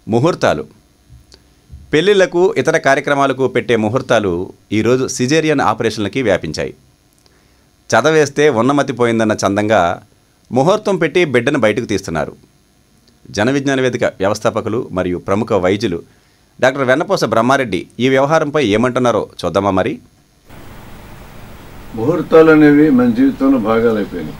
ముహూర్తాలు పెళ్లిళ్లకు ఇతర కార్యక్రమాలకు పెట్టే ముహూర్తాలు ఈరోజు సిజేరియన్ ఆపరేషన్లకి వ్యాపించాయి చదవేస్తే ఉన్నమతిపోయిందన్న చందంగా ముహూర్తం పెట్టి బిడ్డను బయటకు తీస్తున్నారు జన విజ్ఞాన వేదిక వ్యవస్థాపకులు మరియు ప్రముఖ వైద్యులు డాక్టర్ వెన్నపోస బ్రహ్మారెడ్డి ఈ వ్యవహారంపై ఏమంటున్నారో చూద్దామా మరి ముహూర్తాలు అనేవి మన జీవితంలో భాగాలు అయిపోయినాయి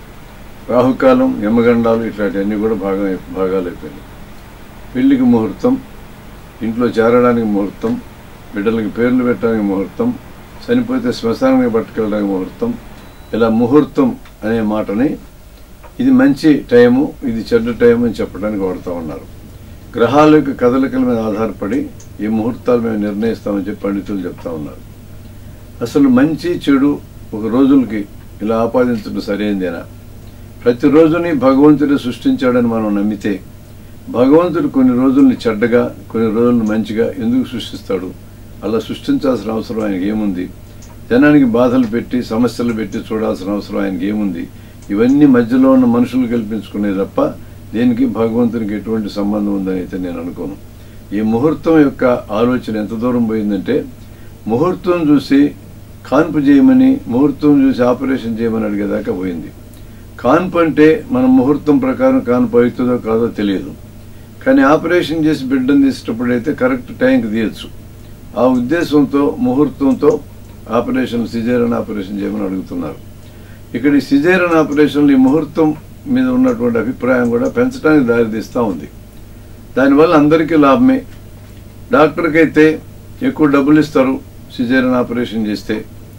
రాహుకాలం యమగండాలు ఇట్లాంటివన్నీ కూడా భాగం భాగాలు అయిపోయినాయి పెళ్లికి ముహూర్తం ఇంట్లో చేరడానికి ముహూర్తం బిడ్డలకి పేర్లు పెట్టడానికి ముహూర్తం చనిపోతే శ్మశానానికి పట్టుకెళ్ళడానికి ముహూర్తం ఇలా ముహూర్తం అనే మాటని ఇది మంచి టైము ఇది చెడ్డ టైం అని చెప్పడానికి వాడుతూ ఉన్నారు గ్రహాల యొక్క కదలికల మీద ఆధారపడి ఈ ముహూర్తాలు మేము నిర్ణయిస్తామని చెప్పి పండితులు చెప్తా ఉన్నారు అసలు మంచి చెడు ఒక రోజులకి ఇలా ఆపాదించడం సరైనదేనా ప్రతిరోజుని భగవంతుడు సృష్టించాడని మనం నమ్మితే భగవంతుడు కొన్ని రోజుల్ని చెడ్డగా కొన్ని రోజులను మంచిగా ఎందుకు సృష్టిస్తాడు అలా సృష్టించాల్సిన అవసరం ఆయనకి ఏముంది జనానికి బాధలు పెట్టి సమస్యలు పెట్టి చూడాల్సిన అవసరం ఆయనకి ఏముంది ఇవన్నీ మధ్యలో ఉన్న మనుషులు కల్పించుకునే తప్ప దీనికి భగవంతునికి ఎటువంటి సంబంధం ఉందని అయితే నేను అనుకోను ఈ ముహూర్తం యొక్క ఆలోచన ఎంత దూరం పోయిందంటే ముహూర్తం చూసి కాన్పు చేయమని ముహూర్తం చూసి ఆపరేషన్ చేయమని అడిగేదాకా పోయింది కాన్పు అంటే మన ముహూర్తం ప్రకారం కాన్పు అవుతుందో కాదో తెలియదు కానీ ఆపరేషన్ చేసి బిడ్డను తీసేటప్పుడు అయితే కరెక్ట్ టైంకి తీయచ్చు ఆ ఉద్దేశంతో ముహూర్తంతో ఆపరేషన్ సిజేరన్ ఆపరేషన్ చేయమని అడుగుతున్నారు ఇక్కడ ఈ సిజేరన్ ఆపరేషన్లు ఈ ముహూర్తం మీద ఉన్నటువంటి అభిప్రాయం కూడా పెంచడానికి దారితీస్తూ ఉంది దానివల్ల అందరికీ లాభమే డాక్టర్కి అయితే ఎక్కువ డబ్బులు ఇస్తారు సిజేరన్ ఆపరేషన్ చేస్తే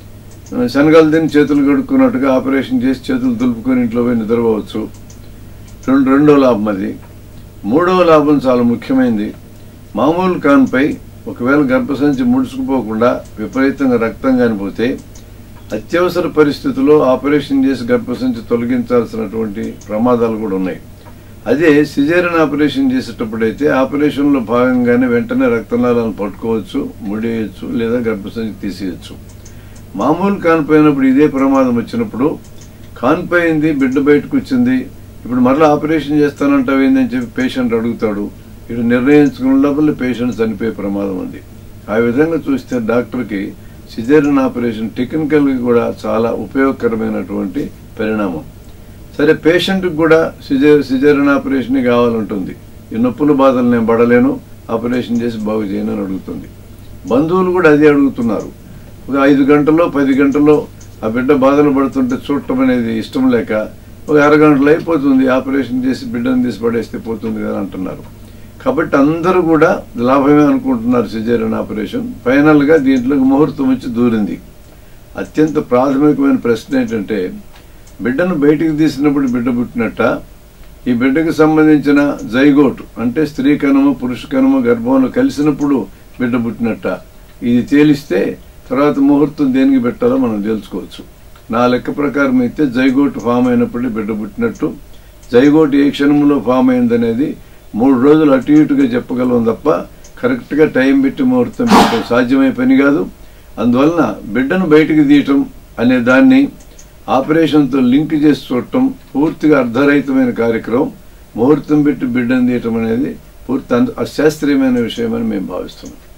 శనగలు తిని చేతులు కడుక్కున్నట్టుగా ఆపరేషన్ చేసి చేతులు దులుపుకొని ఇంట్లో పోయి నిద్రపోవచ్చు రెండు రెండో లాభం అది మూడవ లాభం చాలా ముఖ్యమైనది మామూలు కాన్పై ఒకవేళ గర్భసంచి ముడుచుకుపోకుండా విపరీతంగా రక్తం కానిపోతే అత్యవసర పరిస్థితుల్లో ఆపరేషన్ చేసి గర్భసంచి తొలగించాల్సినటువంటి ప్రమాదాలు కూడా ఉన్నాయి అదే సిజేరియన్ ఆపరేషన్ చేసేటప్పుడైతే ఆపరేషన్లో భాగంగానే వెంటనే రక్తనాళాలను పట్టుకోవచ్చు ముడియచ్చు లేదా గర్భసంచి తీసేయచ్చు మామూలు కానిపోయినప్పుడు ఇదే ప్రమాదం వచ్చినప్పుడు కానిపోయింది బిడ్డ బయటకు వచ్చింది ఇప్పుడు మరలా ఆపరేషన్ చేస్తానంటావు ఏందని చెప్పి పేషెంట్ అడుగుతాడు ఇటు నిర్ణయించుకున్న లోపల పేషెంట్ చనిపోయే ప్రమాదం ఉంది ఆ విధంగా చూస్తే డాక్టర్కి సిజేరియన్ ఆపరేషన్ టెక్నికల్గా కూడా చాలా ఉపయోగకరమైనటువంటి పరిణామం సరే పేషెంట్కి కూడా సిజే సిజేరియన్ ఆపరేషన్ కావాలంటుంది ఈ నొప్పుల బాధలు నేను పడలేను ఆపరేషన్ చేసి బాగు చేయను అని అడుగుతుంది బంధువులు కూడా అదే అడుగుతున్నారు ఒక ఐదు గంటల్లో పది గంటల్లో ఆ బిడ్డ బాధలు పడుతుంటే చూడటం అనేది ఇష్టం లేక ఒక అరగంటలో అయిపోతుంది ఆపరేషన్ చేసి బిడ్డను తీసి పడేస్తే పోతుంది కదా అంటున్నారు కాబట్టి అందరూ కూడా లాభమే అనుకుంటున్నారు సిజేరియన్ ఆపరేషన్ ఫైనల్గా దీంట్లోకి ముహూర్తం వచ్చి దూరింది అత్యంత ప్రాథమికమైన ప్రశ్న ఏంటంటే బిడ్డను బయటికి తీసినప్పుడు బిడ్డ పుట్టినట్ట ఈ బిడ్డకు సంబంధించిన జైగోట్ అంటే స్త్రీ కణము పురుష కణము గర్భంలో కలిసినప్పుడు బిడ్డ పుట్టినట్ట ఇది తేలిస్తే తర్వాత ముహూర్తం దేనికి పెట్టాలో మనం తెలుసుకోవచ్చు నా లెక్క ప్రకారం అయితే జైగోట్ ఫామ్ అయినప్పుడే బిడ్డ పుట్టినట్టు జైగోట్ ఏ క్షణంలో ఫామ్ అయిందనేది మూడు రోజులు అటు ఇటుగా చెప్పగలం తప్ప కరెక్ట్గా టైం పెట్టి ముహూర్తం పెట్టడం సాధ్యమయ్యే పని కాదు అందువలన బిడ్డను బయటికి తీయటం అనే దాన్ని ఆపరేషన్తో లింక్ చేసి చూడటం పూర్తిగా అర్ధరహితమైన కార్యక్రమం ముహూర్తం పెట్టి బిడ్డను తీయటం అనేది పూర్తి అశాస్త్రీయమైన విషయమని మేము భావిస్తున్నాం